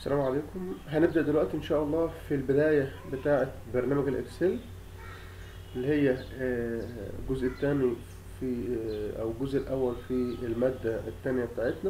السلام عليكم هنبدأ دلوقتي إن شاء الله في البداية بتاعة برنامج الإكسل اللي هي آه، الجزء الثاني في آه، أو الجزء الأول في المادة الثانية بتاعتنا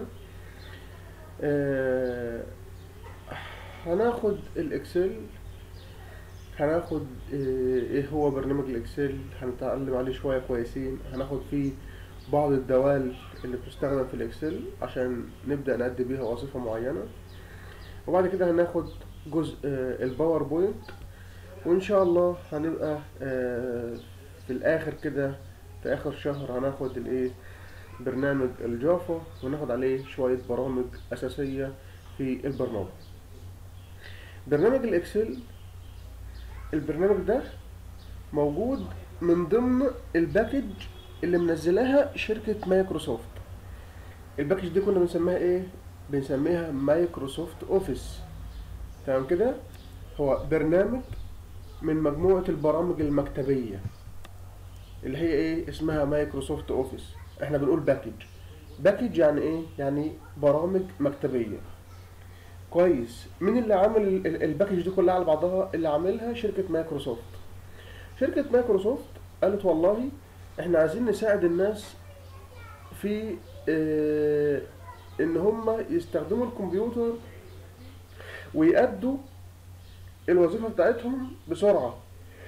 آه، هناخد الإكسل هناخد آه، إيه هو برنامج الإكسل هنتعلم عليه شوية كويسين هناخد فيه بعض الدوال اللي بتستخدم في الإكسل عشان نبدأ نأدي بيها وظيفة معينة وبعد كده هناخد جزء آه، الباوربوينت وان شاء الله هنبقى آه، في الاخر كده في اخر شهر هناخد الايه برنامج الجافا وناخد عليه شوية برامج اساسية في البرنامج برنامج الاكسل البرنامج ده موجود من ضمن الباكج اللي منزلاها شركة مايكروسوفت الباكج دي كنا بنسميها ايه بنسميها مايكروسوفت اوفيس تمام كده هو برنامج من مجموعة البرامج المكتبية اللي هي ايه اسمها مايكروسوفت اوفيس احنا بنقول باكج باكج يعني ايه يعني برامج مكتبية كويس مين اللي عامل ال- ال- الباكج دي كلها على بعضها اللي عاملها شركة مايكروسوفت شركة مايكروسوفت قالت والله احنا عايزين نساعد الناس في اه ان هم يستخدموا الكمبيوتر ويأدوا الوظيفة بتاعتهم بسرعة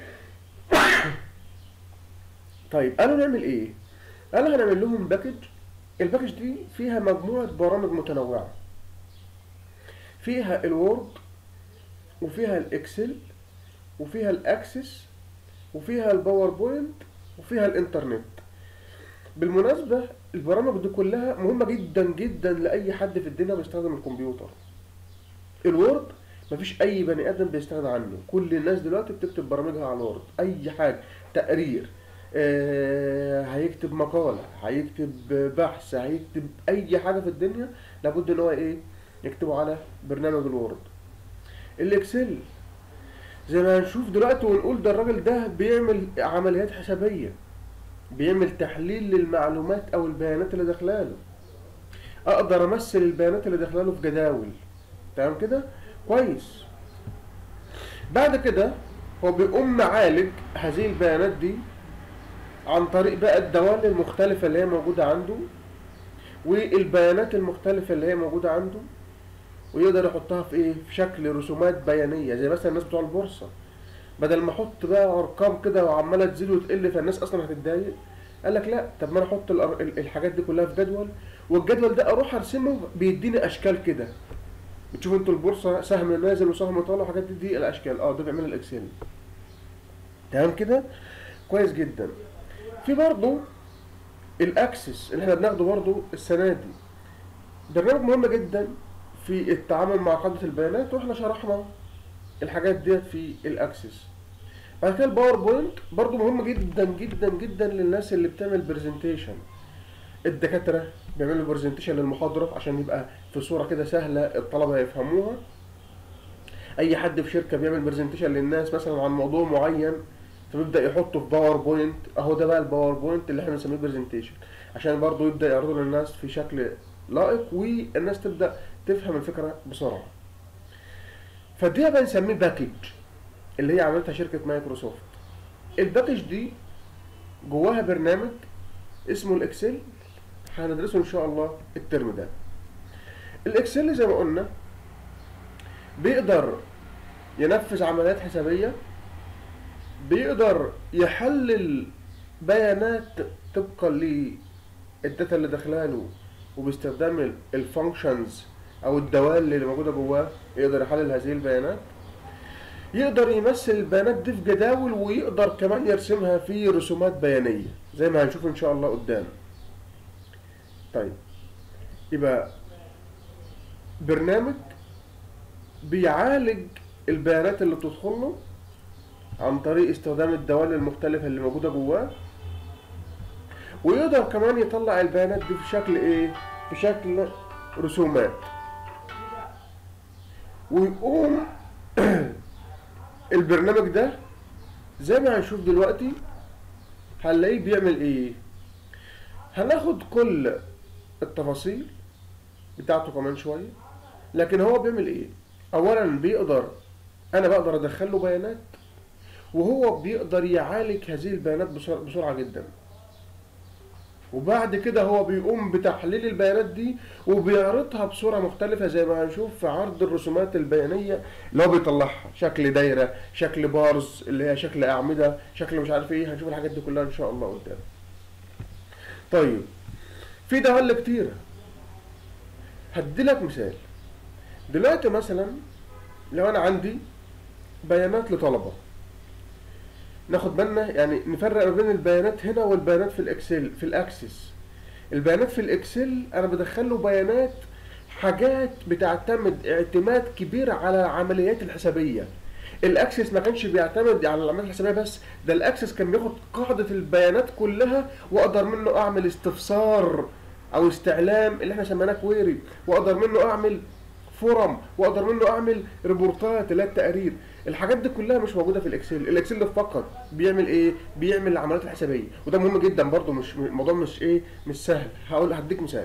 طيب قالوا نعمل ايه قالوا هنعمل لهم باكج الباكج دي فيها مجموعة برامج متنوعة فيها الوورد وفيها الاكسل وفيها الاكسس وفيها الباوربوينت وفيها الانترنت بالمناسبة البرامج دي كلها مهمة جدا جدا لأي حد في الدنيا بيستخدم الكمبيوتر الوورد مفيش أي بني آدم بيستغنى عنه كل الناس دلوقتي بتكتب برامجها على الوورد أي حاجة تقرير آه هيكتب مقالة هيكتب بحث هيكتب أي حاجة في الدنيا لابد إن هو إيه يكتبه على برنامج الوورد الإكسل زي ما هنشوف دلوقتي ونقول ده الراجل ده بيعمل عمليات حسابية بيعمل تحليل للمعلومات او البيانات اللي داخلاله اقدر امثل البيانات اللي داخلاله في جداول تمام كده كويس بعد كده هو بيقوم معالج هذه البيانات دي عن طريق بقى الدوال المختلفة اللي هي موجودة عنده والبيانات المختلفة اللي هي موجودة عنده ويقدر يحطها في ايه في شكل رسومات بيانية زي مثلا الناس بتوع البورصة بدل ما احط بقى ارقام كده وعماله تزيد وتقل فالناس اصلا هتتضايق قال لك لا طب ما انا احط الأر- ال- الحاجات دي كلها في جدول والجدول ده اروح ارسمه بيديني اشكال كده بتشوفوا انتوا البورصه سهم نازل وسهم طالع وحاجات دي, دي الاشكال اه ده بيعملها الاكسل تمام كده كويس جدا في برضه الاكسس اللي احنا بناخده برضه السنه دي برنامج مهم جدا في التعامل مع قاعده البيانات واحنا شرحنا الحاجات ديت في الاكسس بعد كده الباوربوينت برضو مهم جدا جدا جدا للناس اللي بتعمل برزنتيشن الدكاترة بيعملوا برزنتيشن للمحاضرة عشان يبقى في صورة كده سهلة الطلبة يفهموها أي حد في شركة بيعمل برزنتيشن للناس مثلا عن موضوع معين فبيبدأ يحطه في باوربوينت أهو ده بقى الباوربوينت اللي احنا بنسميه برزنتيشن عشان برضو يبدأ يعرضه للناس في شكل لائق والناس تبدأ تفهم الفكرة بسرعة فدي بنسميه باكج اللي هي عملتها شركة مايكروسوفت الباكج دي جواها برنامج اسمه الاكسل هندرسه ان شاء الله الترم ده الاكسل زي ما قلنا بيقدر ينفذ عمليات حسابية بيقدر يحلل بيانات طبقا للداتا اللي داخلها له وباستخدام الفانكشنز او الدوال اللي موجوده جواه يقدر يحلل هذه البيانات يقدر يمثل البيانات دي في جداول ويقدر كمان يرسمها في رسومات بيانية زي ما هنشوف ان شاء الله قدام طيب يبقى برنامج بيعالج البيانات اللي بتدخل له عن طريق استخدام الدوال المختلفة اللي موجودة جواه ويقدر كمان يطلع البيانات دي في شكل ايه في شكل رسومات ويقوم البرنامج ده زي ما هنشوف دلوقتي هنلاقيه بيعمل ايه هناخد كل التفاصيل بتاعته كمان شوية لكن هو بيعمل ايه اولا بيقدر انا بقدر ادخل له بيانات وهو بيقدر يعالج هذه البيانات بسرعه, بسرعة جدا وبعد كده هو بيقوم بتحليل البيانات دي وبيعرضها بصورة مختلفة زي ما هنشوف في عرض الرسومات البيانية اللي هو بيطلعها شكل دايرة شكل بارز اللي هي شكل أعمدة شكل مش عارف ايه هنشوف الحاجات دي كلها ان شاء الله قدام طيب في دول كتيرة هديلك مثال دلوقتي مثلا لو انا عندي بيانات لطلبة ناخد بالنا يعني نفرق ما بين البيانات هنا والبيانات في الاكسل في الاكسس البيانات في الاكسل انا بدخل له بيانات حاجات بتعتمد اعتماد كبير على العمليات الحسابيه الاكسس ما كانش بيعتمد على العمليات الحسابيه بس ده الاكسس كان بياخد قاعده البيانات كلها واقدر منه اعمل استفسار او استعلام اللي احنا سميناه كويري واقدر منه اعمل فورم واقدر منه اعمل ريبورتات اللي هي التقارير الحاجات دي كلها مش موجوده في الاكسل الاكسل ده فقط بيعمل ايه بيعمل العمليات الحسابيه وده مهم جدا برضو مش الموضوع مش ايه مش سهل هقول هديك مثال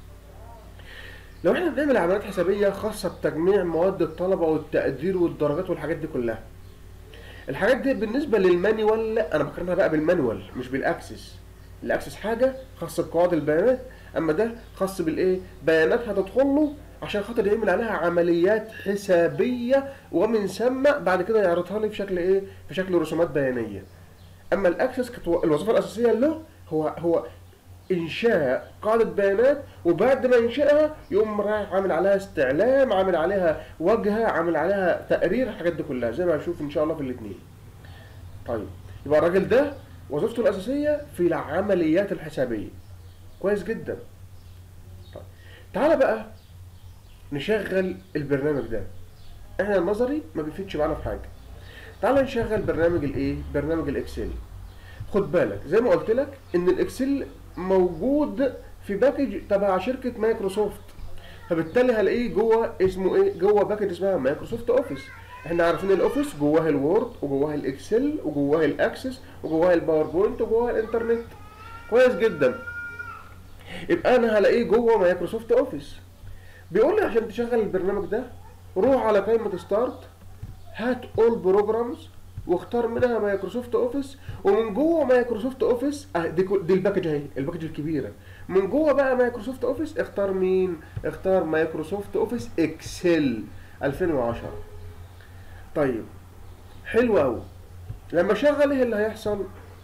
لو احنا بنعمل عمليات حسابيه خاصه بتجميع مواد الطلبه والتقدير والدرجات والحاجات دي كلها الحاجات دي بالنسبه للمانيوال لا انا بقارنها بقى بالمانيوال مش بالاكسس الاكسس حاجه خاصه بقواعد البيانات اما ده خاص بالايه بيانات هتدخل له عشان خاطر يعمل عليها عمليات حسابيه ومن ثم بعد كده يعرضها لي في شكل ايه في شكل رسومات بيانيه اما الاكسس كانت الوظيفه الاساسيه له هو هو انشاء قاعده بيانات وبعد ما ينشئها يقوم رايح عامل عليها استعلام عامل عليها واجهه عامل عليها تقرير الحاجات دي كلها زي ما هنشوف ان شاء الله في الاثنين طيب يبقى الراجل ده وظيفته الاساسيه في العمليات الحسابيه كويس جدا طيب تعالى بقى نشغل البرنامج ده احنا النظري ما بيفيدش معانا في حاجه تعال نشغل برنامج الايه برنامج الاكسل خد بالك زي ما قلت لك ان الاكسل موجود في باكج تبع شركه مايكروسوفت فبالتالي هلاقيه جوه اسمه ايه جوه باكج اسمها مايكروسوفت اوفيس احنا عارفين الاوفيس جواه الوورد وجواه الاكسل وجواه الاكسس وجواه الباوربوينت وجواه الانترنت كويس جدا يبقى انا هلاقيه جوه مايكروسوفت اوفيس بيقول لي عشان تشغل البرنامج ده روح على قائمة ستارت هات اول بروجرامز واختار منها مايكروسوفت اوفيس ومن جوه مايكروسوفت اوفيس اه دي, دي الباكج اهي الباكج الكبيره من جوه بقى مايكروسوفت اوفيس اختار مين اختار مايكروسوفت اوفيس اكسل 2010 طيب حلو قوي لما اشغل ايه اللي هيحصل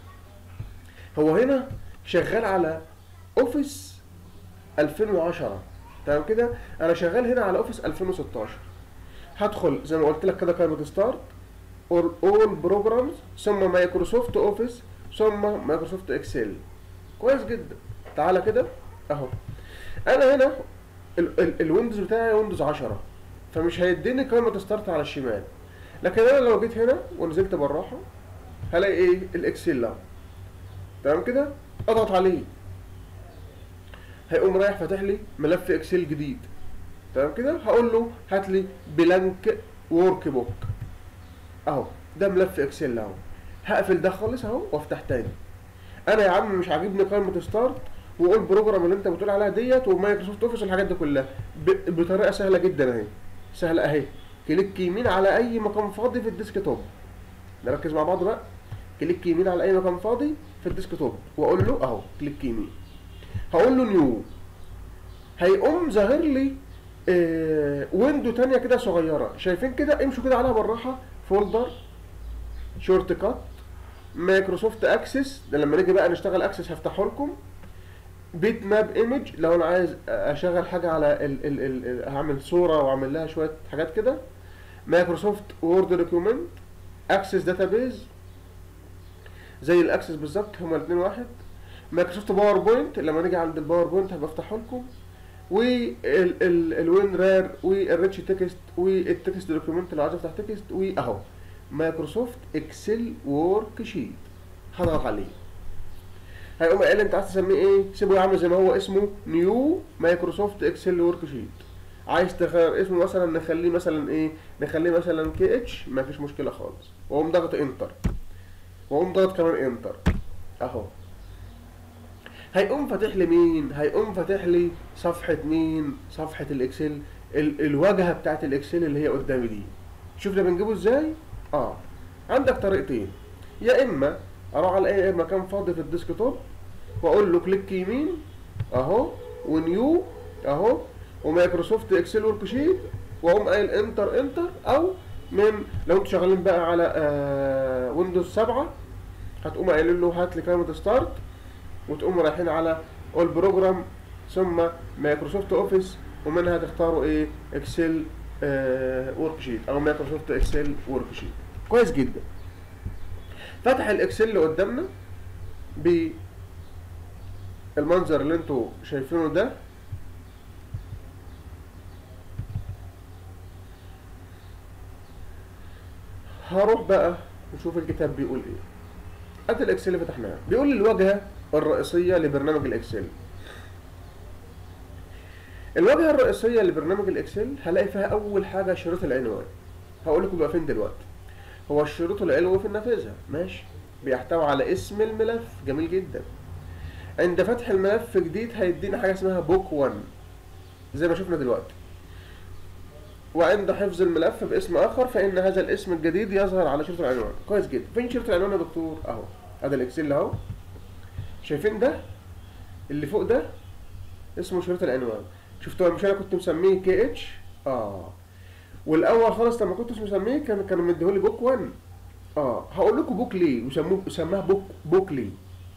هو هنا شغال على اوفيس 2010 تمام كده انا شغال هنا على اوفيس 2016 هدخل زي ما قلت لك كده قائمه ستارت اول بروجرامز ثم مايكروسوفت اوفيس ثم مايكروسوفت اكسل كويس جدا تعالى كده اهو انا هنا الويندوز بتاعي ويندوز 10 فمش هيديني قائمه ستارت على الشمال لكن انا لو جيت هنا ونزلت بالراحه هلاقي ايه الاكسل اهو تمام كده اضغط عليه هيقوم رايح فاتح لي ملف اكسل جديد تمام كده هقول له هات لي بلانك ورك بوك اهو ده ملف اكسل اهو هقفل ده خالص اهو وافتح تاني انا يا عم مش عاجبني قائمه ستارت وقول بروجرام اللي انت بتقول عليها ديت ومايكروسوفت اوفيس والحاجات دي كلها بطريقه سهله جدا اهي سهله اهي كليك يمين على اي مكان فاضي في الديسك توب نركز مع بعض بقى كليك يمين على اي مكان فاضي في الديسك توب واقول له اهو كليك يمين هقول له نيو هيقوم ظاهر لي آه ويندو تانية كده صغيرة شايفين كده امشوا كده عليها بالراحة فولدر شورت كات مايكروسوفت اكسس ده لما نيجي بقى نشتغل اكسس هفتحه لكم بيت ماب ايمج لو انا عايز اشغل حاجة على ال ال ال هعمل صورة واعمل لها شوية حاجات كده مايكروسوفت وورد دوكيومنت اكسس داتابيز زي الاكسس بالظبط هما الاثنين واحد مايكروسوفت باوربوينت لما نيجي عند الباوربوينت هبقى افتحه لكم والوين رار والريتش تكست والتكست دوكيومنت لو عايز افتح تكست واهو مايكروسوفت اكسل ورك شيت هضغط عليه هيقوم قال انت عايز تسميه ايه سيبه يعمل زي ما هو اسمه نيو مايكروسوفت اكسل ورك شيت عايز تغير اسمه مثلا نخليه مثلا ايه نخليه مثلا كي اتش ما فيش مشكله خالص واقوم ضغط انتر واقوم ضغط كمان انتر اهو هيقوم فاتح لي مين هيقوم فاتح لي صفحه مين صفحه الاكسل ال الواجهه بتاعت الاكسل اللي هي قدامي دي شوف ده بنجيبه ازاي اه عندك طريقتين يا اما اروح على اي مكان فاضي في الديسك توب واقول له كليك يمين اهو ونيو اهو ومايكروسوفت اكسل ورك شيت واقوم قايل انتر انتر او من لو انتوا شغالين بقى على آه ويندوز 7 هتقوم قايل له هات لي كلمه ستارت وتقوم رايحين على اول بروجرام ثم مايكروسوفت اوفيس ومنها تختاروا ايه اكسل آه ورك شيت او مايكروسوفت اكسل ورك شيت كويس جدا فتح الاكسل اللي قدامنا بالمنظر اللي انتوا شايفينه ده هروح بقى نشوف الكتاب بيقول ايه ادي الاكسل اللي فتحناه بيقول لي الواجهه الرئيسيه لبرنامج الاكسل الواجهه الرئيسيه لبرنامج الاكسل هلاقي فيها اول حاجه شريط العنوان هقول لكم بقى فين دلوقتي هو الشريط العلوي في النافذه ماشي بيحتوي على اسم الملف جميل جدا عند فتح الملف جديد هيدينا حاجه اسمها بوك 1 زي ما شفنا دلوقتي وعند حفظ الملف باسم اخر فان هذا الاسم الجديد يظهر على شريط العنوان كويس جدا فين شريط العنوان يا دكتور اهو هذا الاكسل اهو شايفين ده اللي فوق ده اسمه شريط العنوان شفتوا مش انا كنت مسميه كي اتش اه والاول خالص لما كنت مسميه كان كانوا مديهولي بوك 1 اه هقول لكم بوك ليه وسموه سماها بوك بوك ليه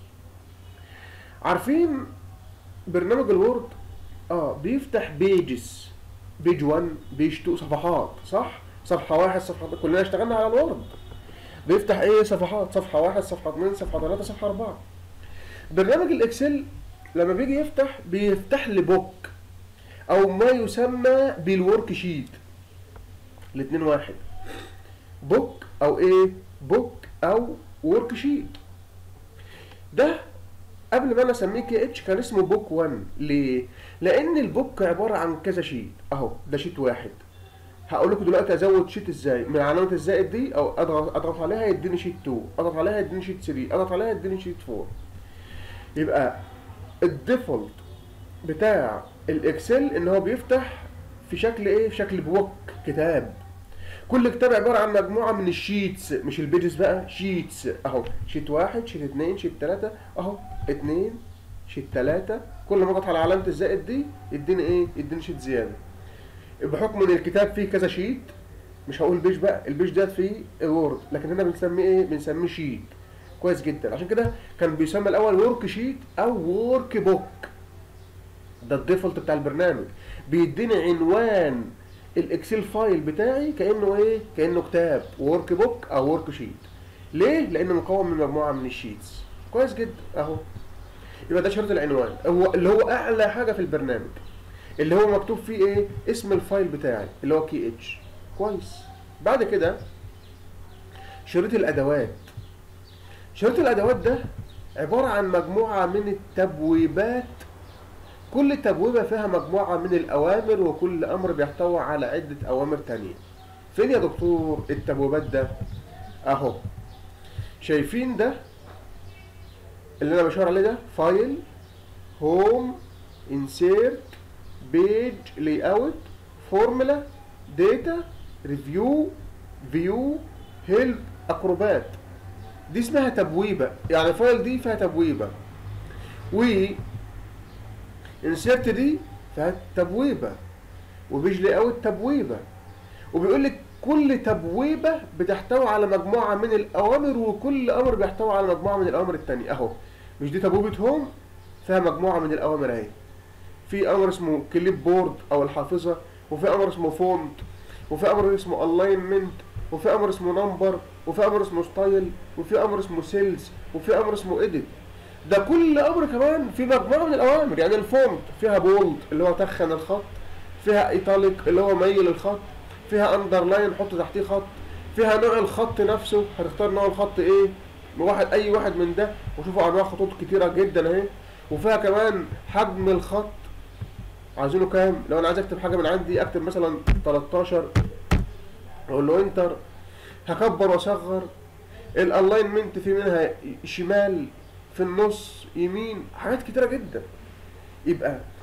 عارفين برنامج الوورد اه بيفتح بيجز بيج 1 بيج 2 صفحات صح صفحه واحد صفحه كلنا اشتغلنا على الوورد بيفتح ايه صفحات صفحه واحد صفحه اثنين صفحه ثلاثه صفحه اربعه برنامج الاكسل لما بيجي يفتح بيفتح لي بوك او ما يسمى بالورك شيت الاثنين واحد بوك او ايه بوك او ورك شيت ده قبل ما انا اسميه كي اتش كان اسمه بوك 1 ليه لان البوك عباره عن كذا شيت اهو ده شيت واحد هقول لكم دلوقتي ازود شيت ازاي من علامه الزائد دي او اضغط اضغط عليها يديني شيت 2 اضغط عليها يديني شيت 3 اضغط عليها يديني شيت 4 يبقى الديفولت بتاع الاكسل ان هو بيفتح في شكل ايه في شكل بوك كتاب كل كتاب عباره عن مجموعه من الشيتس مش البيجز بقى شيتس اهو شيت واحد شيت اتنين شيت تلاته اهو اتنين شيت تلاته كل ما اضغط على علامه الزائد دي يديني ايه يديني شيت زياده بحكم ان الكتاب فيه كذا شيت مش هقول بيج بقى البيج ده فيه وورد لكن هنا بنسميه ايه بنسميه شيت كويس جدا عشان كده كان بيسمى الاول ورك شيت او ورك بوك ده الديفولت بتاع البرنامج بيديني عنوان الاكسل فايل بتاعي كانه ايه كانه كتاب ورك بوك او ورك شيت ليه لانه مكون من مجموعه من الشيتس كويس جدا اهو يبقى ده شريط العنوان هو اللي هو اعلى حاجه في البرنامج اللي هو مكتوب فيه ايه اسم الفايل بتاعي اللي هو كي اتش كويس بعد كده شريط الادوات شريط الادوات ده عباره عن مجموعه من التبويبات كل تبويبه فيها مجموعه من الاوامر وكل امر بيحتوي على عده اوامر تانية فين يا دكتور التبويبات ده اهو شايفين ده اللي انا بشاور عليه ده فايل هوم انسيرت بيج لاي اوت فورمولا داتا ريفيو فيو هيلب اكروبات دي اسمها تبويبه يعني الفايل دي فيها تبويبه و انسيرت دي فيها تبويبه وبيج لاي اوت تبويبه وبيقول لك كل تبويبه بتحتوي على مجموعه من الاوامر وكل امر بيحتوي على مجموعه من الاوامر الثانيه اهو مش دي تبويبه هوم فيها مجموعه من الاوامر اهي في امر اسمه كليب بورد او الحافظه وفي امر اسمه فونت وفي امر اسمه الاينمنت وفي امر اسمه نمبر وفي امر اسمه ستايل وفي امر اسمه سيلز وفي امر اسمه اديت ده كل امر كمان في مجموعه من الاوامر يعني الفونت فيها بولد اللي هو تخن الخط فيها ايتاليك اللي هو ميل الخط فيها اندرلاين حط تحتيه خط فيها نوع الخط نفسه هتختار نوع الخط ايه واحد اي واحد من ده وشوفوا انواع خطوط كتيره جدا اهي وفيها كمان حجم الخط عايزينه كام لو انا عايز اكتب حاجه من عندي اكتب مثلا 13 اقول له انتر هكبر واصغر الالاينمنت في منها شمال في النص يمين حاجات كتيره جدا يبقى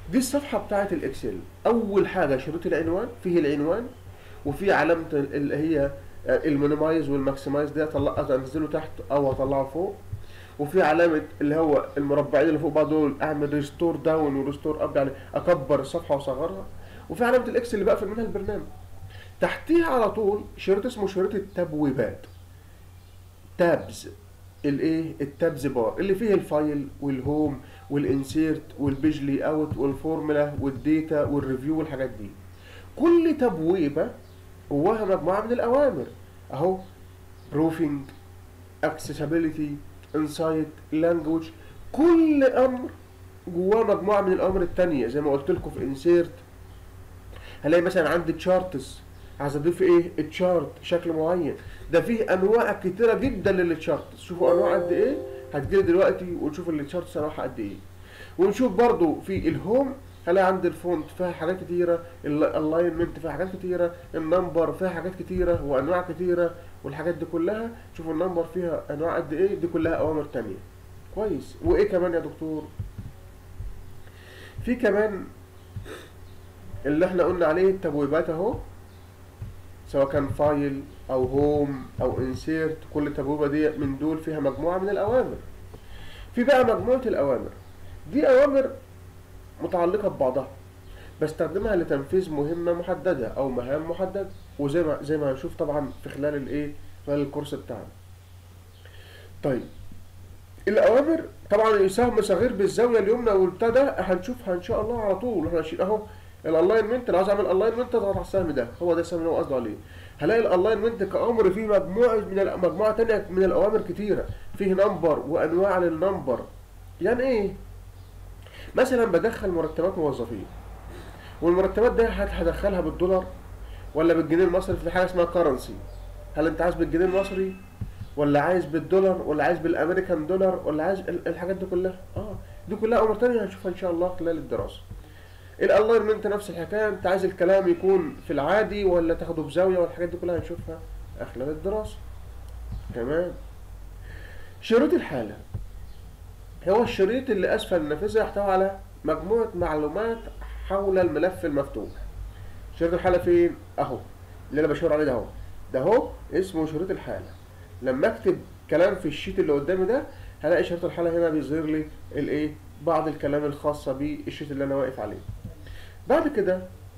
دي الصفحة بتاعة الإكسل أول حاجة شريط العنوان فيه العنوان وفي علامة اللي هي المينيمايز والماكسمايز ده أطلع أنزله تحت أو أطلعه فوق وفي علامة اللي هو المربعين اللي فوق بعض دول أعمل ريستور داون وريستور أب يعني أكبر الصفحة وأصغرها وفي علامة الإكس اللي بقفل منها البرنامج تحتيها على طول شريط اسمه شريط التبويبات تابز الايه التابز بار اللي فيه الفايل والهوم والانسيرت والبيج لي اوت والفورمولا والديتا والريفيو والحاجات دي كل تبويبه جواها مجموعه من الاوامر اهو بروفينج اكسسبيليتي انسايت لانجوج كل امر جواه مجموعه من الاوامر التانية زي ما قلت لكم في انسيرت هلاقي مثلا عندي تشارتس عايز اضيف ايه التشارت شكل معين ده فيه انواع كتيره جدا للتشارتس شوفوا انواع قد ايه هتجيلي دلوقتي ونشوف التشارتس انواعها قد ايه ونشوف برضو في الهوم هلاقي عندي الفونت فيها حاجات كتيرة الالاينمنت فيها حاجات كتيرة النمبر فيها حاجات كتيرة وانواع كتيرة والحاجات دي كلها شوفوا النمبر فيها انواع قد ايه دي كلها اوامر تانية كويس وايه كمان يا دكتور في كمان اللي احنا قلنا عليه التبويبات اهو سواء كان فايل او هوم او انسيرت كل تبويبه دي من دول فيها مجموعه من الاوامر في بقى مجموعه الاوامر دي اوامر متعلقه ببعضها بستخدمها لتنفيذ مهمه محدده او مهام محدده وزي ما زي ما هنشوف طبعا في خلال الايه خلال الكورس بتاعنا طيب الاوامر طبعا يساهم صغير بالزاويه اليمنى والبتاع ده هنشوفها ان شاء الله على طول احنا هنشيل اهو الالاينمنت اللي عايز اعمل الاينمنت اضغط على السهم ده هو ده السهم اللي هو قصده عليه هلاقي الالاينمنت كامر فيه مجموعه من مجموعه تانية من الاوامر كتيره فيه نمبر وانواع للنمبر يعني ايه مثلا بدخل مرتبات موظفين والمرتبات ده هدخلها بالدولار ولا بالجنيه المصري في حاجه اسمها كرنسي هل انت عايز بالجنيه المصري ولا عايز بالدولار ولا عايز بالامريكان دولار ولا عايز الحاجات دي كلها اه دي كلها امور تانية هنشوفها ان شاء الله خلال الدراسه الالاينمنت نفس الحكايه انت عايز الكلام يكون في العادي ولا تاخده بزاويه والحاجات دي كلها هنشوفها خلال الدراسه تمام شروط الحاله هو الشريط اللي اسفل النافذه يحتوي على مجموعه معلومات حول الملف المفتوح شريط الحاله فين اهو اللي انا بشاور عليه ده اهو ده اهو اسمه شريط الحاله لما اكتب كلام في الشيت اللي قدامي ده هلاقي شريط الحاله هنا بيظهر لي الايه بعض الكلام الخاصه بالشيت اللي انا واقف عليه بعد كده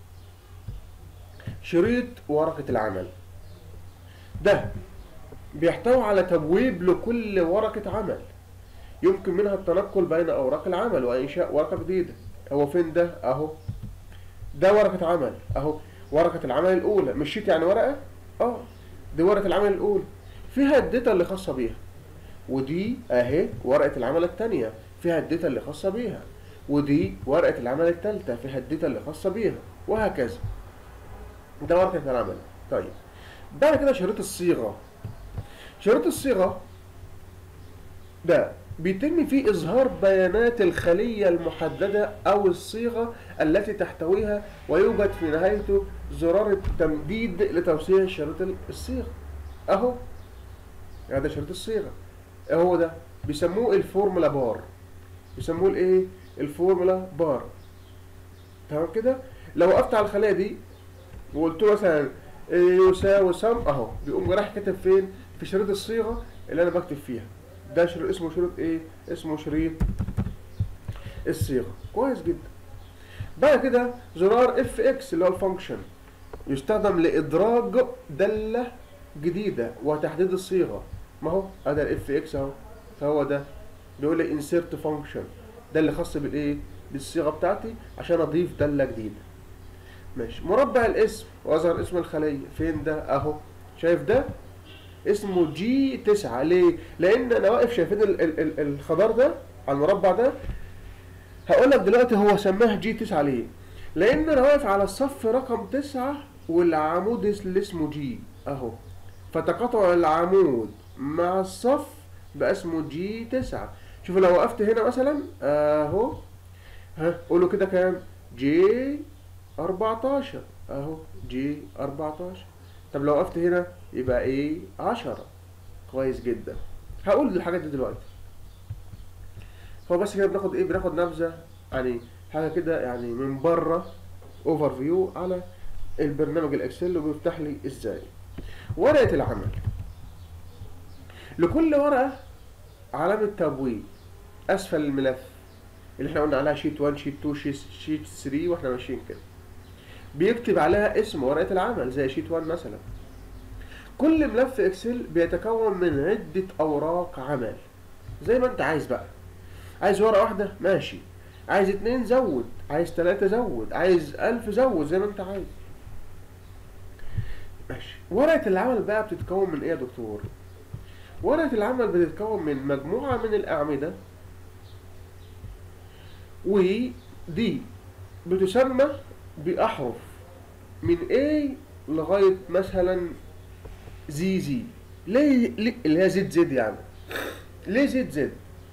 شريط ورقة العمل ده بيحتوي على تبويب لكل ورقة عمل يمكن منها التنقل بين أوراق العمل وإنشاء ورقة جديدة هو فين ده أهو ده ورقة عمل أهو ورقة العمل الأولى مش شيت يعني ورقة اه دي ورقة العمل الأولى فيها الداتا اللي خاصة بيها ودي أهي ورقة العمل التانية فيها الداتا اللي خاصة بيها ودي ورقة العمل الثالثة فيها الداتا اللي خاصة بيها وهكذا ده ورقة العمل طيب بعد كده شريط الصيغة شريط الصيغة ده بيتم فيه إظهار بيانات الخلية المحددة أو الصيغة التي تحتويها ويوجد في نهايته زرار التمديد لتوسيع شريط الصيغة أهو هذا يعني شريط الصيغة هو ده بيسموه الفورمولا بار بيسموه الايه الفورمولا بار تمام كده لو وقفت على الخليه دي وقلت له مثلا يساوي سم اهو بيقوم رايح كاتب فين في شريط الصيغه اللي انا بكتب فيها ده شريط اسمه شريط ايه اسمه شريط الصيغه كويس جدا بعد كده زرار اف اكس اللي هو الفانكشن يستخدم لادراج داله جديده وتحديد الصيغه ما هو هذا الاف اكس اهو فهو ده بيقول لي انسيرت فانكشن ده اللي خاص بالايه بالصيغه بتاعتي عشان اضيف داله جديده ماشي مربع الاسم واظهر اسم الخليه فين ده اهو شايف ده اسمه جي 9 ليه لان انا واقف شايفين ال ال ال الخضار ده على المربع ده هقول لك دلوقتي هو سماه جي 9 ليه لان انا واقف على الصف رقم 9 والعمود اللي اسمه جي اهو فتقاطع العمود مع الصف بقى اسمه جي 9 شوف لو وقفت هنا مثلا اهو ها قولوا كده كام جي 14 اهو جي 14 طب لو وقفت هنا يبقى ايه 10 كويس جدا هقول الحاجات دي دلوقتي هو بس كده بناخد ايه بناخد نبذه يعني حاجه كده يعني من بره اوفر فيو على البرنامج الاكسل وبيفتح لي ازاي ورقه العمل لكل ورقه علامه تبويب اسفل الملف اللي احنا قلنا عليها شيت 1 شيت 2 شيت شيت 3 واحنا ماشيين كده بيكتب عليها اسم ورقه العمل زي شيت 1 مثلا كل ملف اكسل بيتكون من عده اوراق عمل زي ما انت عايز بقى عايز ورقه واحده ماشي عايز اتنين زود عايز تلاتة زود عايز ألف زود زي ما انت عايز ماشي ورقة العمل بقى بتتكون من ايه يا دكتور ورقة العمل بتتكون من مجموعة من الأعمدة ودي بتسمى بأحرف من A لغاية مثلا زي زي ليه, ليه اللي هي زد زد يعني ليه زد زد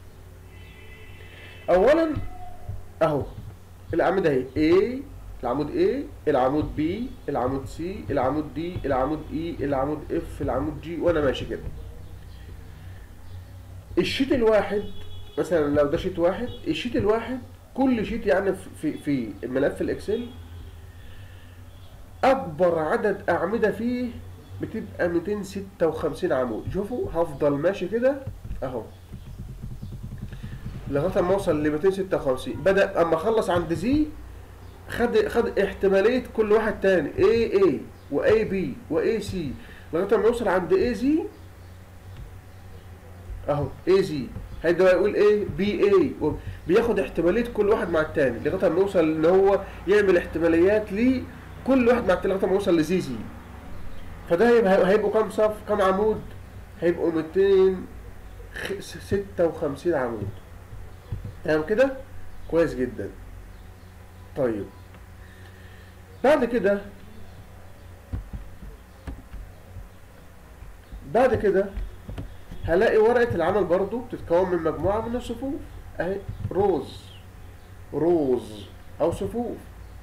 أولا أهو الأعمدة اهي A العمود A العمود B العمود C العمود D العمود E العمود F العمود G وأنا ماشي كده الشيت الواحد مثلا لو ده شيت واحد الشيت الواحد كل شيت يعني في في ملف الاكسل اكبر عدد اعمده فيه بتبقى 256 عمود شوفوا هفضل ماشي كده اهو لغايه ما اوصل ل 256 بدا اما اخلص عند زي خد خد احتماليه كل واحد تاني اي اي واي بي واي سي لغايه ما يوصل عند اي زي اهو اي زي هيبدا يقول ايه بي اي بياخد احتماليه كل واحد مع التاني لغايه ما يوصل ان هو يعمل احتماليات لكل واحد مع التاني لغايه ما يوصل لزي زي فده هيبقى هيبقوا كام صف كام عمود هيبقوا 256 عمود تمام كده كويس جدا طيب بعد كده بعد كده هلاقي ورقة العمل برضو بتتكون من مجموعة من الصفوف اهي روز روز او صفوف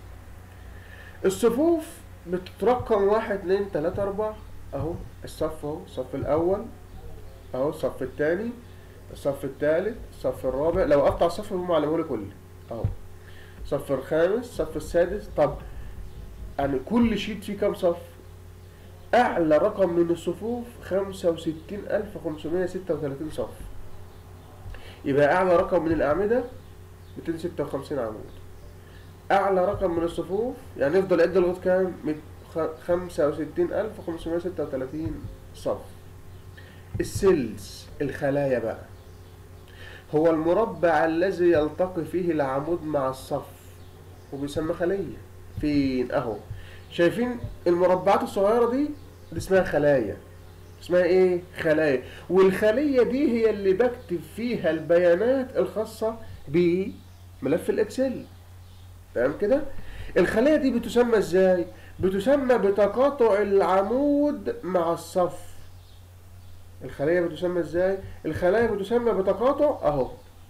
الصفوف بتترقم واحد اتنين تلاتة اربعة اهو الصف اهو الصف الاول اهو الصف التاني الصف التالت الصف الرابع لو اقطع الصف هم علمهولي كله اهو الصف الخامس الصف السادس طب يعني كل شيت فيه كام صف أعلى رقم من الصفوف خمسة وستين ألف خمسمية ستة وتلاتين صف يبقى أعلى رقم من الأعمدة ميتين ستة وخمسين عمود أعلى رقم من الصفوف يعني يفضل يعد لغاية كام؟ خمسة وستين ألف خمسمية ستة وتلاتين صف السيلز الخلايا بقى هو المربع الذي يلتقي فيه العمود مع الصف وبيسمى خلية فين أهو شايفين المربعات الصغيرة دي دي اسمها خلايا اسمها ايه خلايا والخلية دي هي اللي بكتب فيها البيانات الخاصة بملف الاكسل تمام كده الخلية دي بتسمى ازاي بتسمى بتقاطع العمود مع الصف الخلية بتسمى ازاي الخلايا بتسمى بتقاطع اهو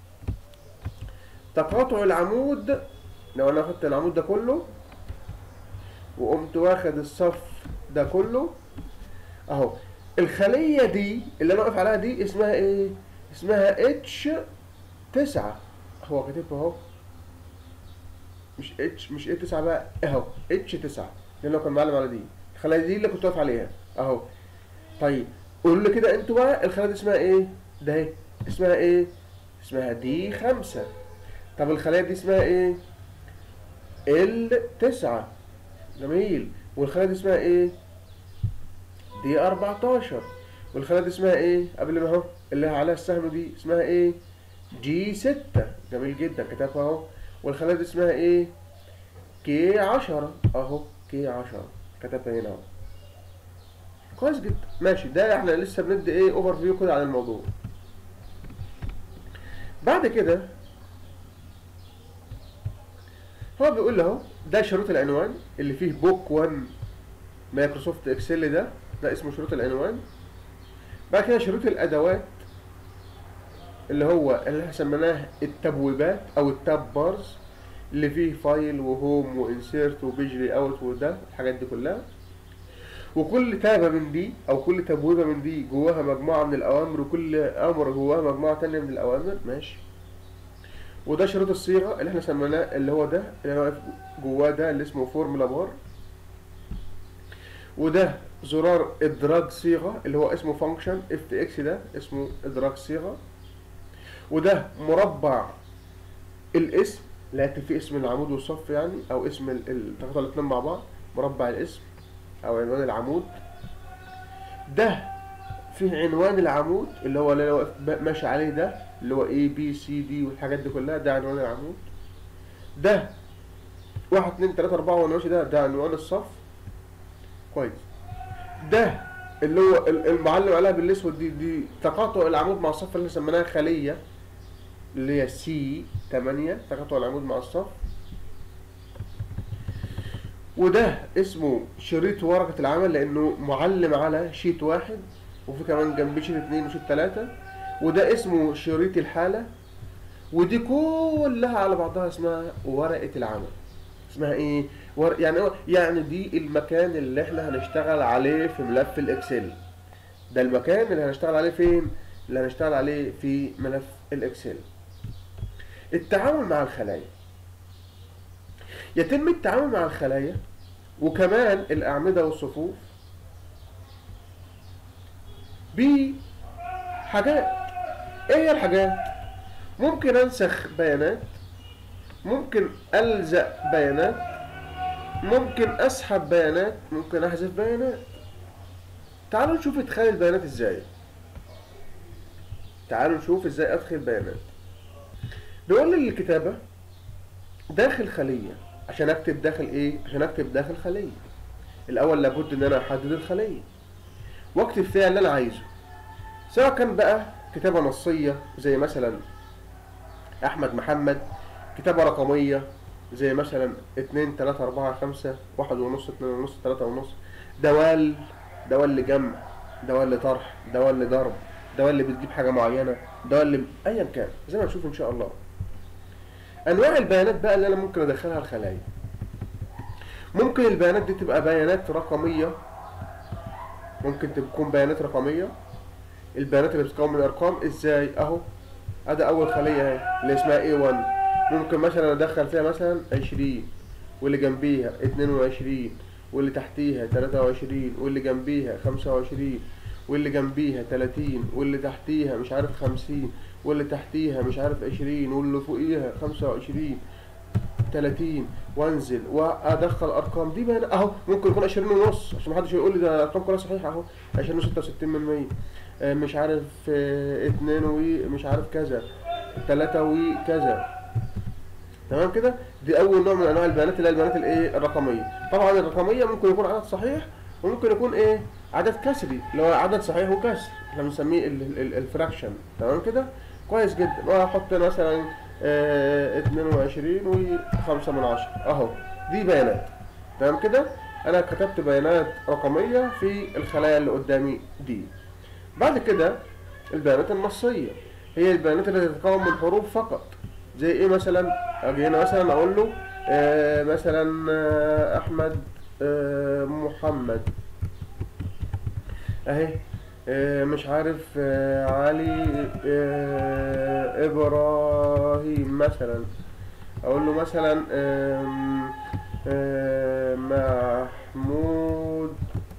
تقاطع العمود لو انا اخدت العمود ده كله وقمت واخد الصف ده كله اهو الخلية دي اللي انا واقف عليها دي اسمها ايه اسمها اتش تسعة هو كاتبها اهو مش اتش مش ايه تسعة بقى اهو اتش تسعة لان هو كان معلم على دي الخلايا دي اللي كنت واقف عليها اهو طيب قولوا لي كده انتوا بقى الخلايا دي اسمها ايه ده اهي اسمها ايه اسمها دي خمسة طب الخلايا دي اسمها ايه ال تسعة جميل والخلايا دي اسمها ايه دي 14 والخلايا دي اسمها ايه قبل ما اهو اللي عليها السهم دي اسمها ايه جي 6 جميل جدا كتبها اهو والخلايا دي اسمها ايه كي 10 اهو كي 10 كتبها هنا اهو كويس جدا ماشي ده احنا لسه بندي ايه اوفر فيو كده عن الموضوع بعد كده هو بيقول له اهو ده شروط العنوان اللي فيه بوك 1 مايكروسوفت اكسل ده ده اسمه شروط العنوان بعد كده شروط الادوات اللي هو اللي احنا سميناه التبويبات او التاب بارز اللي فيه فايل وهوم وانسيرت وبيج لي اوت وده الحاجات دي كلها وكل تابة من دي او كل تبويبة من دي جواها مجموعة من الاوامر وكل امر جواها مجموعة تانية من الاوامر ماشي وده شريط الصيغه اللي احنا سميناه اللي هو ده اللي انا واقف جواه ده اللي اسمه فورمولا بار وده زرار ادراج صيغه اللي هو اسمه فانكشن اف اكس ده اسمه ادراج صيغه وده مربع الاسم اللي هيكتب فيه اسم العمود والصف يعني او اسم ال- ال- تاخدوا الاثنين مع بعض مربع الاسم او عنوان العمود ده فيه عنوان العمود اللي هو اللي أنا واقف ب- ماشي عليه ده اللي هو A B C D والحاجات دي كلها ده عنوان العمود ده واحد اتنين تلاتة أربعة وأنا ماشي ده ده عنوان الصف كويس ده اللي هو ال- المعلم عليها بالأسود دي دي تقاطع العمود مع الصف اللي سميناها خلية اللي هي سي 8 تقاطع العمود مع الصف وده اسمه شريط ورقة العمل لأنه معلم على شيت واحد وفي كمان جنبيه شيت اتنين وشيت تلاتة وده اسمه شريط الحالة ودي كلها على بعضها اسمها ورقة العمل اسمها ايه؟ ور... يعني هو- يعني دي المكان اللي احنا هنشتغل عليه في ملف الاكسل ده المكان اللي هنشتغل عليه فين؟ اللي هنشتغل عليه في ملف الاكسل التعامل مع الخلايا يتم التعامل مع الخلايا وكمان الأعمدة والصفوف بحاجات ايه هي الحاجات ممكن انسخ بيانات ممكن الزق بيانات ممكن اسحب بيانات ممكن احذف بيانات تعالوا نشوف ادخال البيانات ازاي تعالوا نشوف ازاي ادخل بيانات بيقول لي الكتابة داخل خلية عشان اكتب داخل ايه عشان اكتب داخل خلية الاول لابد ان انا احدد الخلية واكتب فيها اللي انا عايزه سواء كان بقى كتابة نصية زي مثلا احمد محمد كتابة رقمية زي مثلا اتنين تلاتة اربعة خمسة واحد ونص اتنين ونص تلاتة ونص دوال دوال لجمع دوال لطرح دوال لضرب دوال اللي بتجيب حاجة معينة دوال اللي ايا كان زي ما نشوف ان شاء الله انواع البيانات بقى اللي انا ممكن ادخلها الخلايا ممكن البيانات دي تبقى بيانات رقمية ممكن تكون بيانات رقمية البيانات اللي بتتكون من ارقام ازاي اهو ادي اول خلية اهي اللي اسمها A1 ممكن مثلا ادخل فيها مثلا 20 واللي جنبيها 22 واللي تحتيها 23 واللي جنبيها 25 واللي جنبيها 30 واللي تحتيها مش عارف 50 واللي تحتيها مش عارف 20 واللي فوقيها 25 30 وانزل وادخل ارقام دي بقى اهو ممكن يكون 20 ونص عشان محدش يقول لي ده ارقام كلها صحيحه اهو 20 66 من 100 آه، مش عارف 2 و مش عارف كذا 3 وكذا تمام كده دي اول نوع من انواع البيانات اللي هي البيانات الايه الرقميه طبعا الرقميه ممكن يكون عدد صحيح وممكن يكون ايه عدد كسري اللي هو عدد صحيح وكسر احنا بنسميه الفراكشن تمام كده كويس جدا واحط مثلا آه 22 و5 من عشرة اهو دي بيانات تمام كده انا كتبت بيانات رقميه في الخلايا اللي قدامي دي بعد كده البيانات النصيه هي البيانات اللي تتكون من حروف فقط زي ايه مثلا اجي هنا مثلا اقول له آه مثلا آه احمد آه محمد اهي آه مش عارف آه علي آه ابراهيم مثلا اقول له مثلا آم، آه محمود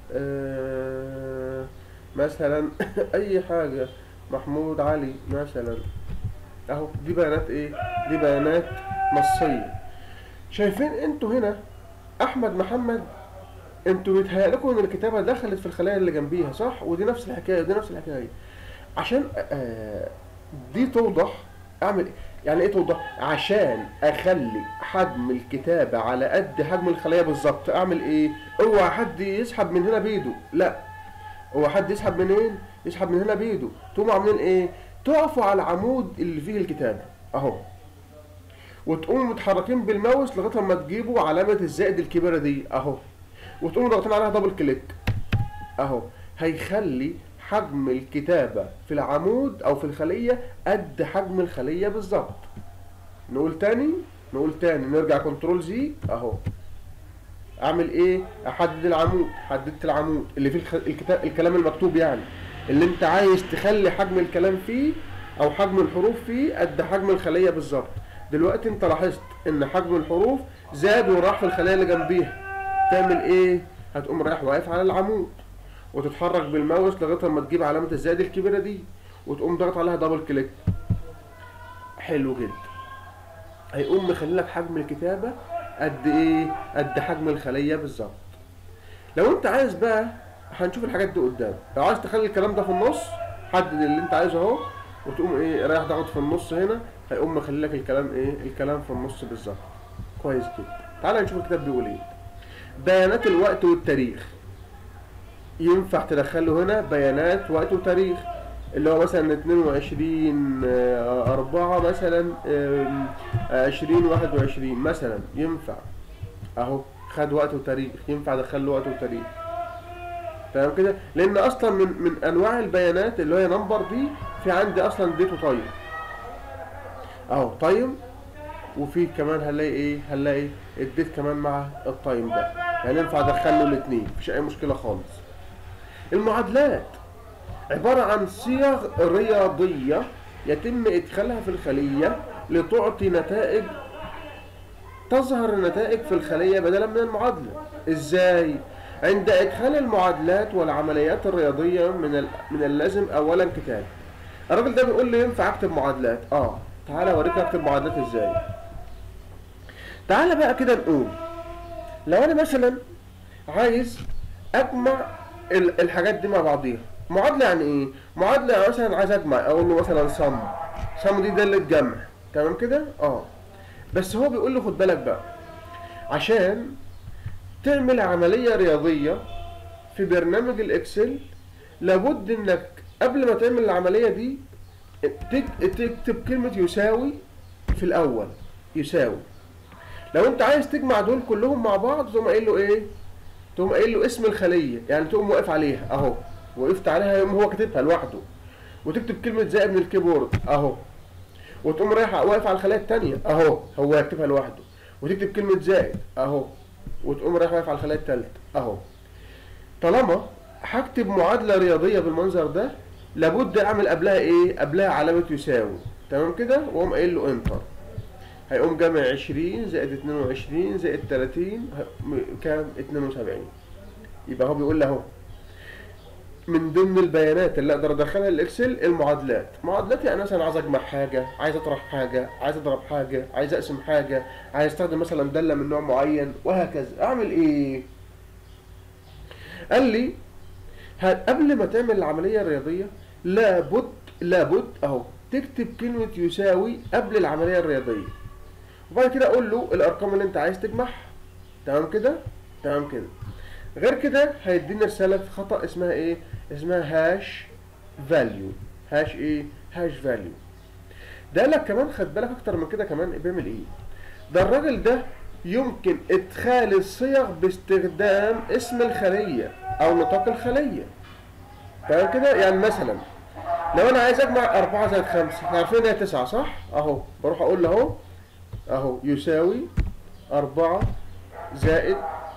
آه مثلا اي حاجة محمود علي مثلا اهو دي بيانات ايه دي بيانات نصية شايفين انتوا هنا احمد محمد انتوا بيتهيألكم ان الكتابة دخلت في الخلايا اللي جنبيها صح ودي نفس الحكاية ودي نفس الحكاية عشان آه دي توضح اعمل ايه يعني ايه توضح عشان اخلي حجم الكتابة على قد حجم الخلايا بالظبط اعمل ايه اوعى حد يسحب من هنا بايده لا هو حد يسحب منين يسحب من هنا بايده تقوموا عاملين ايه تقفوا على العمود اللي فيه الكتابة اهو وتقوموا متحركين بالماوس لغايه لما تجيبوا علامه الزائد الكبيره دي اهو وتقوموا ضاغطين عليها دبل كليك اهو هيخلي حجم الكتابه في العمود او في الخليه قد حجم الخليه بالظبط نقول تاني نقول تاني نرجع كنترول زي اهو اعمل ايه احدد العمود حددت العمود اللي فيه الخ... الكتاب الكلام المكتوب يعني اللي انت عايز تخلي حجم الكلام فيه او حجم الحروف فيه قد حجم الخليه بالظبط دلوقتي انت لاحظت ان حجم الحروف زاد وراح في الخلية اللي جنبيها تعمل ايه هتقوم رايح واقف على العمود وتتحرك بالماوس لغايه لما تجيب علامه الزائد الكبيره دي وتقوم ضغط عليها دبل كليك حلو جدا هيقوم مخلي لك حجم الكتابه قد ايه قد حجم الخليه بالظبط لو انت عايز بقى هنشوف الحاجات دي قدام لو عايز تخلي الكلام ده في النص حدد اللي انت عايزه اهو وتقوم ايه رايح ضغط في النص هنا هيقوم مخلي لك الكلام ايه الكلام في النص بالظبط كويس جدا تعالى نشوف الكتاب بيقول ايه بيانات الوقت والتاريخ ينفع تدخله هنا بيانات وقت وتاريخ اللي هو مثلا 22 آه، أربعة مثلا آم، عشرين واحد وعشرين مثلا ينفع أهو خد وقت وتاريخ ينفع أدخل له وقت وتاريخ تمام كده لأن أصلا من من أنواع البيانات اللي هي نمبر دي في عندي أصلا ديت وتايم أهو تايم وفي كمان هنلاقي ايه هنلاقي الديت كمان مع التايم ده يعني ينفع ادخل له الاثنين مفيش اي مشكله خالص المعادلات عباره عن صيغ رياضيه يتم ادخالها في الخليه لتعطي نتائج تظهر النتائج في الخليه بدلا من المعادله ازاي عند ادخال المعادلات والعمليات الرياضيه من ال... من اللازم اولا كتاب الراجل ده بيقول لي ينفع اكتب معادلات اه تعالى اوريك اكتب معادلات ازاي تعالى بقى كده نقول لو انا مثلا عايز اجمع ال- الحاجات دي مع بعضيها معادله يعني ايه معادله يعني مثلا عايز اجمع اقول له مثلا صم صم دي داله جمع تمام كده اه بس هو بيقول لي خد بالك بقى عشان تعمل عمليه رياضيه في برنامج الاكسل لابد انك قبل ما تعمل العمليه دي تك- تكتب كلمه يساوي في الاول يساوي لو انت عايز تجمع دول كلهم مع بعض تقوم قايل له ايه تقوم قايل له اسم الخليه يعني تقوم واقف عليها اهو وقفت عليها يقوم هو كاتبها لوحده وتكتب كلمه زائد من الكيبورد اهو وتقوم رايح واقف على الخليه الثانيه اهو هو يكتبها لوحده وتكتب كلمه زائد اهو وتقوم رايح واقف على الخليه الثالثه اهو طالما هكتب معادله رياضيه بالمنظر ده لابد اعمل قبلها ايه قبلها علامه يساوي تمام كده واقوم قايل له انتر هيقوم جمع 20 زائد 22 زائد 30 ه- م- كام 72 يبقى هو بيقول لي اهو من ضمن البيانات اللي اقدر ادخلها الاكسل المعادلات معادلات يعني مثلا عايز اجمع حاجه عايز اطرح حاجه عايز اضرب حاجه عايز اقسم حاجه عايز استخدم مثلا داله من نوع معين وهكذا اعمل ايه قال لي ه- قبل ما تعمل العمليه الرياضيه لابد لابد اهو تكتب كلمه يساوي قبل العمليه الرياضيه وبعد كده اقول له الارقام اللي انت عايز تجمعها تمام كده تمام كده غير كده هيدينا رساله خطا اسمها ايه اسمها هاش فاليو هاش ايه هاش فاليو ده لك كمان خد بالك اكتر من كده كمان بيعمل ايه ده الراجل ده يمكن ادخال الصيغ باستخدام اسم الخليه او نطاق الخليه تمام كده يعني مثلا لو انا عايز اجمع 4 زائد 5 احنا عارفين ان هي 9 صح اهو بروح اقول له اهو اهو يساوي أربعة زائد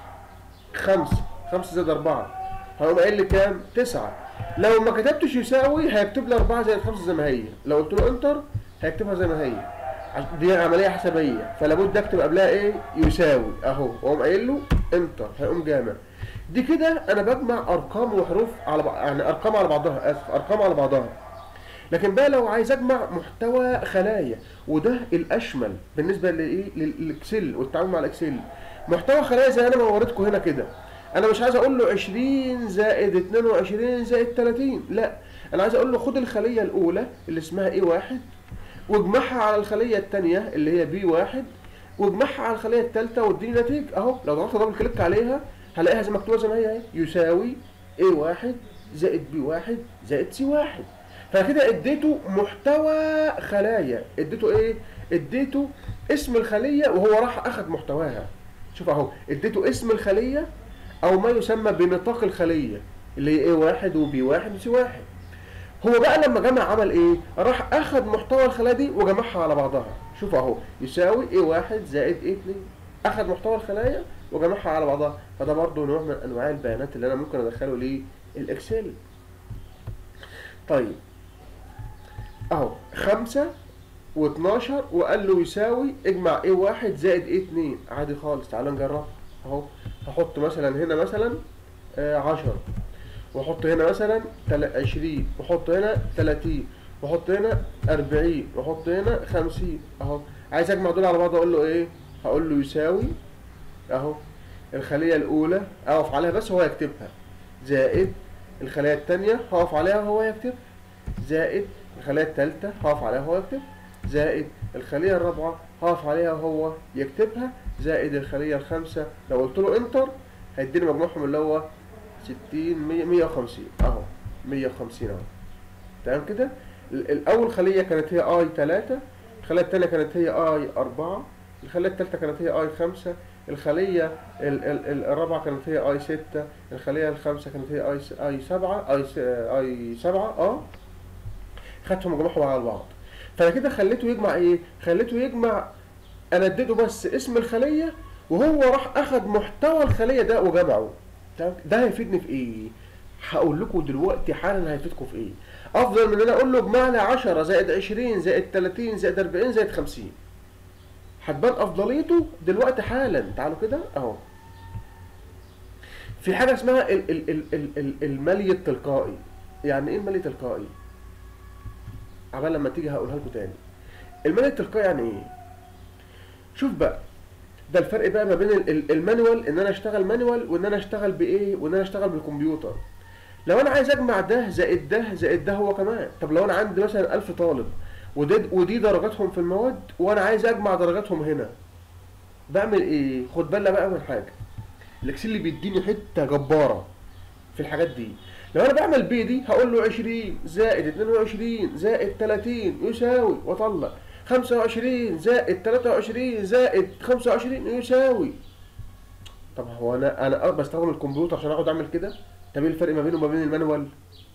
خمسة خمسة زائد أربعة هقوم قايل لي كام؟ تسعة لو ما كتبتش يساوي هيكتب لي أربعة زائد خمسة زي ما هي لو قلت له انتر هيكتبها زي ما هي عش- دي عملية حسابية فلا بد اكتب قبلها ايه؟ يساوي اهو واقوم قايل له انتر هيقوم جامع دي كده انا بجمع ارقام وحروف على بعض يعني ارقام على بعضها اسف ارقام على بعضها لكن بقى لو عايز اجمع محتوى خلايا وده الاشمل بالنسبه للايه للاكسل والتعامل مع الاكسل محتوى خلايا زي انا ما وريتكم هنا كده انا مش عايز اقول له 20 زائد 22 زائد 30 لا انا عايز اقول له خد الخليه الاولى اللي اسمها ايه واحد واجمعها على الخليه الثانيه اللي هي بي واحد واجمعها على الخليه الثالثه واديني نتيجه اهو لو ضغطت دبل كليك عليها هلاقيها زي مكتوبه زي ما هي اهي يساوي ايه واحد زائد بي واحد زائد سي واحد فكده اديته محتوى خلايا اديته ايه اديته اسم الخليه وهو راح اخد محتواها شوف اهو اديته اسم الخليه او ما يسمى بنطاق الخليه اللي هي ايه واحد وبي واحد وسي واحد هو بقى لما جمع عمل ايه راح اخد محتوى الخلايا دي وجمعها على بعضها شوف اهو يساوي ايه واحد زائد ايه اتنين اخد محتوى الخلايا وجمعها على بعضها فده برضو نوع من انواع البيانات اللي انا ممكن ادخله ليه الاكسل طيب اهو خمسة و12 وقال له يساوي اجمع ايه واحد زائد ايه اتنين عادي خالص تعالى نجرب اهو هحط مثلا هنا مثلا آه 10 واحط هنا مثلا تل- 20 واحط هنا 30 واحط هنا 40 واحط هنا 50 اهو عايز اجمع دول على بعض اقول له ايه هقول له يساوي اهو الخلية الأولى أقف عليها بس هو يكتبها زائد الخلية التانية هقف عليها وهو يكتب زائد الخلية التالتة هقف عليها وهو يكتب زائد الخلية الرابعة هقف عليها وهو يكتبها زائد الخلية الخامسة لو قلت له انتر هيديني مجموعهم اللي هو 60 100 150 اهو 150 اهو تمام كده ال- الأول خلية كانت هي اي 3 الخلية التانية كانت هي اي 4 الخلية التالتة كانت هي اي 5 الخلية ال- ال- ال- الرابعة كانت هي اي 6 الخلية الخامسة كانت هي اي س- اي 7 اي س- اي 7 اه خدتهم وجمعهم على بعض فانا كده خليته يجمع ايه خليته يجمع انا اديته بس اسم الخلية وهو راح اخد محتوى الخلية ده وجمعه تمام؟ ده هيفيدني في ايه هقول لكم دلوقتي حالا هيفيدكم في ايه افضل من ان انا اقول له اجمع لي 10 زائد 20 زائد 30 زائد 40 زائد 50 هتبان افضليته دلوقتي حالا تعالوا كده اهو في حاجه اسمها ال ال ال ال ال الملي التلقائي يعني ايه الملي التلقائي عبال لما تيجي هقولها لكم تاني الملي التلقائي يعني ايه شوف بقى ده الفرق بقى ما بين ال- ال- المانوال ان انا اشتغل مانوال وان انا اشتغل بايه وان انا اشتغل بالكمبيوتر لو انا عايز اجمع ده زائد ده زائد ده هو كمان طب لو انا عندي مثلا 1000 طالب ودي ودي درجاتهم في المواد وانا عايز اجمع درجاتهم هنا بعمل ايه خد بالنا بقى من حاجه الاكسل اللي بيديني حته جباره في الحاجات دي لو انا بعمل بي دي هقول له 20 زائد 22 زائد 30 يساوي واطلع 25 زائد 23 زائد 25 يساوي طب هو انا انا بستخدم الكمبيوتر عشان اقعد اعمل كده طب ايه الفرق ما بينه وما بين المانوال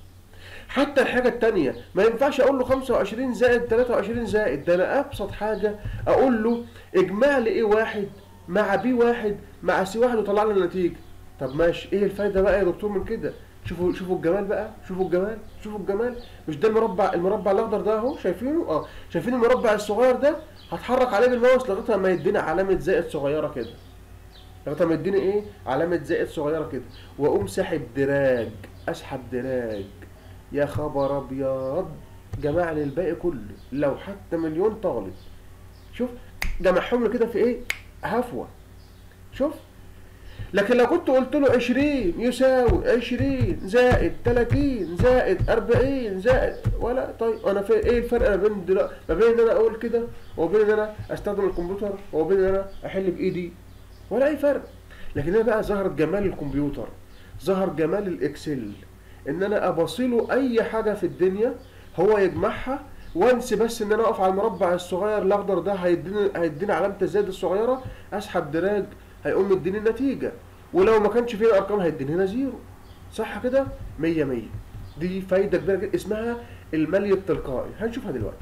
حتى الحاجة التانية ما ينفعش اقول له 25 زائد 23 زائد ده انا ابسط حاجة اقول له اجمع لي ايه واحد مع بي واحد مع سي واحد وطلع لي النتيجة طب ماشي ايه الفايدة بقى يا دكتور من كده شوفوا شوفوا الجمال بقى شوفوا الجمال شوفوا الجمال مش ده المربع المربع الاخضر ده اهو شايفينه اه شايفين المربع الصغير ده هتحرك عليه بالماوس لغايه ما يدينا علامه زائد صغيره كده لغايه ما يديني ايه علامه زائد صغيره كده واقوم ساحب دراج اسحب دراج يا خبر ابيض جمع لي الباقي كله لو حتى مليون طالب شوف جمعهم لي كده في ايه هفوه شوف لكن لو كنت قلت له 20 يساوي 20 زائد 30 زائد 40 زائد ولا طيب انا في ايه الفرق ما بين دلوقتي ما بين ان انا اقول كده وبين ان انا استخدم الكمبيوتر وبين ان انا احل بايدي ولا اي فرق لكن هنا بقى ظهرت جمال الكمبيوتر ظهر جمال الاكسل ان انا ابصيله اي حاجه في الدنيا هو يجمعها وانسى بس ان انا اقف على المربع الصغير الاخضر ده هيديني هيديني علامه الزائد الصغيره اسحب دراج هيقوم مديني النتيجه ولو ما كانش فيه ارقام هيديني هنا زيرو صح كده 100 100 دي فايده كبيره جدا اسمها الملي التلقائي هنشوفها دلوقتي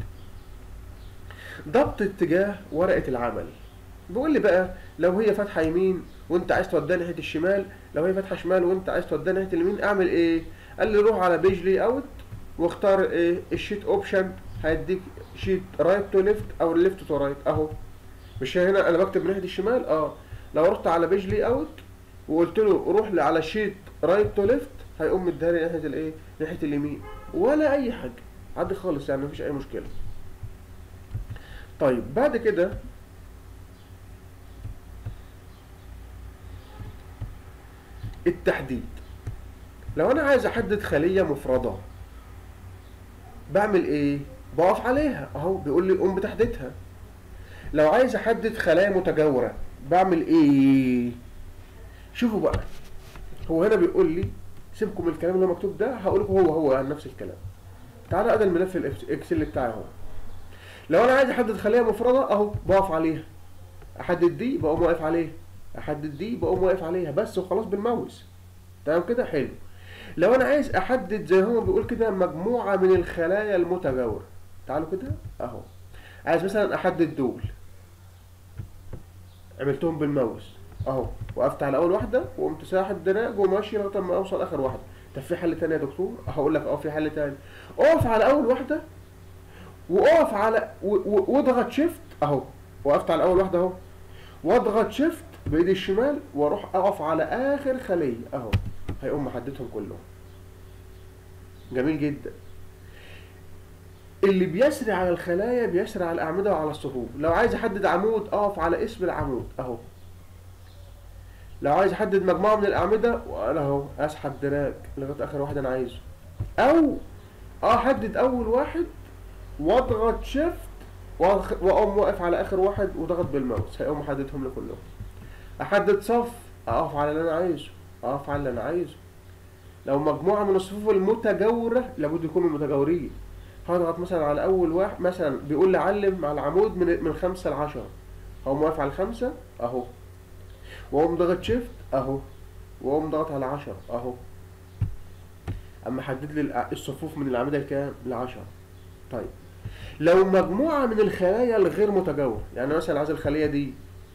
ضبط اتجاه ورقه العمل بيقول لي بقى لو هي فاتحه يمين وانت عايز توديها ناحيه الشمال لو هي فاتحه شمال وانت عايز توديها ناحيه اليمين اعمل ايه قال لي روح على بيج لي اوت واختار ايه الشيت اوبشن هيديك شيت رايت تو ليفت او ليفت تو رايت اهو مش هنا انا بكتب من ناحيه الشمال اه لو رحت على بيج لي اوت وقلت له روح لي على شيت رايت تو ليفت هيقوم مديها لي ناحيه الايه ناحيه اليمين ولا اي حاجه عادي خالص يعني مفيش اي مشكله طيب بعد كده التحديد لو انا عايز احدد خليه مفرده بعمل ايه بقف عليها اهو بيقول لي قوم بتحديدها لو عايز احدد خلايا متجاوره بعمل ايه شوفوا بقى هو هنا بيقول لي سيبكم من الكلام اللي مكتوب ده هقول لكم هو هو عن نفس الكلام تعالى ادي الملف الاكسل بتاعي اهو لو انا عايز احدد خليه مفرده اهو بقف عليها احدد دي بقوم واقف عليها احدد دي بقوم واقف عليها بس وخلاص بالماوس تمام كده حلو لو انا عايز احدد زي هو بيقول كده مجموعه من الخلايا المتجاوره تعالوا كده اهو عايز مثلا احدد دول عملتهم بالماوس اهو وقفت على اول واحده وقمت ساحب دراج وماشي لغايه ما اوصل اخر واحده طب في حل تاني يا دكتور هقول لك اه في حل تاني اقف على اول واحده واقف على و- و- واضغط شيفت اهو وقفت على اول واحده اهو واضغط شيفت بايدي الشمال واروح اقف على اخر خليه اهو هيقوم محددهم كلهم جميل جدا اللي بيسري على الخلايا بيسري على الاعمده وعلى الصفوف لو عايز احدد عمود اقف على اسم العمود اهو لو عايز احدد مجموعه من الاعمده وانا اهو اسحب دراج لغايه اخر واحد انا عايزه او احدد اول واحد واضغط شيفت واقوم واقف على اخر واحد وضغط بالماوس هيقوم محددهم لي كلهم احدد صف اقف على اللي انا عايزه اقف على اللي انا عايزه لو مجموعه من الصفوف المتجاوره لابد يكونوا متجاورين هضغط مثلا على اول واحد مثلا بيقول لي علم على العمود من من خمسة لعشرة هقوم واقف على الخمسة اهو واقوم ضغط شيفت اهو واقوم ضغط على عشرة اهو اما حدد لي الأ- الصفوف من الاعمده الكام لعشرة طيب لو مجموعه من الخلايا الغير متجاوره يعني مثلا عايز الخليه دي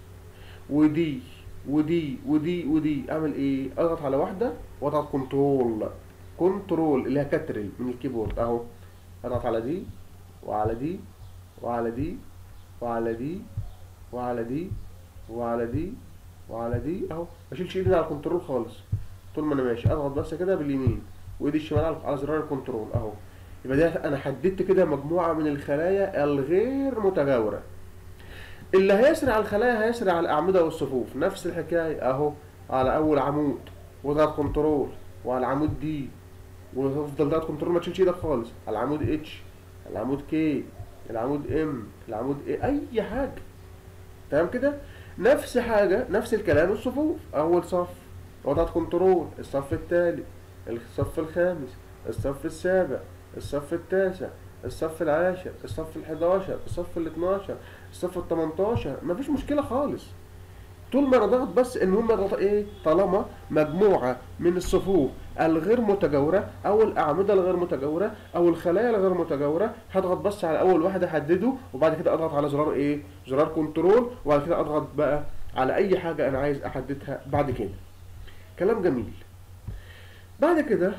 ودي ودي ودي ودي اعمل ايه اضغط على واحده واضغط كنترول كنترول اللي هي كترل من الكيبورد اهو اضغط على دي وعلى دي وعلى دي وعلى دي وعلى دي وعلى دي وعلى دي اهو ما اشيلش ايدي على الكنترول خالص طول ما انا ماشي اضغط بس كده باليمين وايدي الشمال على على زرار الكنترول اهو يبقى ده انا حددت كده مجموعه من الخلايا الغير متجاوره اللي هيسري على الخلايا هيسري على الاعمده والصفوف نفس الحكايه اهو على اول عمود واضغط كنترول وعلى العمود دي وتفضل ضغط كنترول ما تشيلش ايدك خالص على العمود اتش العمود كي العمود ام العمود ايه اي حاجه تمام كده نفس حاجه نفس الكلام الصفوف اول صف وضغط كنترول الصف الثالث الصف الخامس الصف السابع الصف التاسع الصف العاشر الصف الحداشر الصف الاتناشر الصف التمنتاشر مفيش مشكلة خالص طول ما انا ضغط بس المهم اضغط ايه طالما مجموعة من الصفوف الغير متجاورة او الاعمدة الغير متجاورة او الخلايا الغير متجاورة هضغط بس على اول واحد احدده وبعد كده اضغط على زرار ايه زرار كنترول وبعد كده اضغط بقى على اي حاجة انا عايز احددها بعد كده كلام جميل بعد كده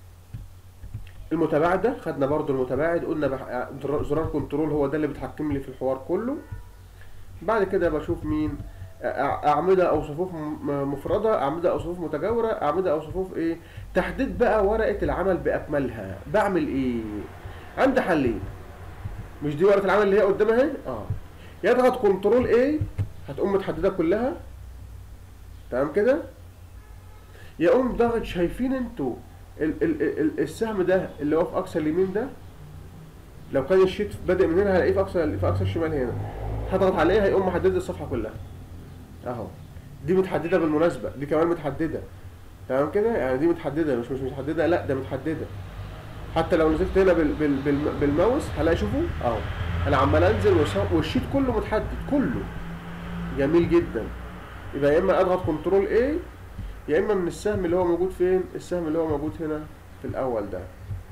المتباعدة خدنا برضو المتباعد قلنا بح... زرار كنترول هو ده اللي بيتحكم لي في الحوار كله بعد كده بشوف مين أع- أعمدة أو صفوف م- مفردة أعمدة أو صفوف متجاورة أعمدة أو صفوف إيه تحديد بقى ورقة العمل بأكملها بعمل إيه عندي حلين مش دي ورقة العمل اللي هي قدامها اهي اه يضغط كنترول ايه هتقوم متحددة كلها تمام كده يقوم ضغط شايفين انتوا ال ال ال السهم ده اللي هو في اقصى اليمين ده لو كان الشيت بادئ من هنا هلاقيه في اقصى في اقصى الشمال هنا هضغط عليه هيقوم محدد لي الصفحه كلها اهو دي متحدده بالمناسبه دي كمان متحدده تمام كده يعني دي متحدده مش مش متحدده لا ده متحدده حتى لو نزلت هنا بال بال بال بالماوس هلاقي شوفوا اهو انا عمال انزل وش- والشيت كله متحدد كله جميل جدا يبقى يا اما اضغط كنترول ايه يا اما من السهم اللي هو موجود فين السهم اللي هو موجود هنا في الاول ده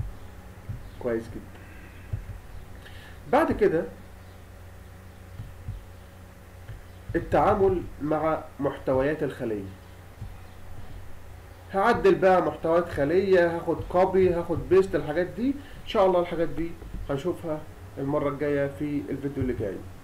كويس جدا بعد كده التعامل مع محتويات الخلية هعدل بقى محتويات خلية هاخد كوبي هاخد بيست الحاجات دي ان شاء الله الحاجات دي هنشوفها المرة الجاية في الفيديو اللي جاي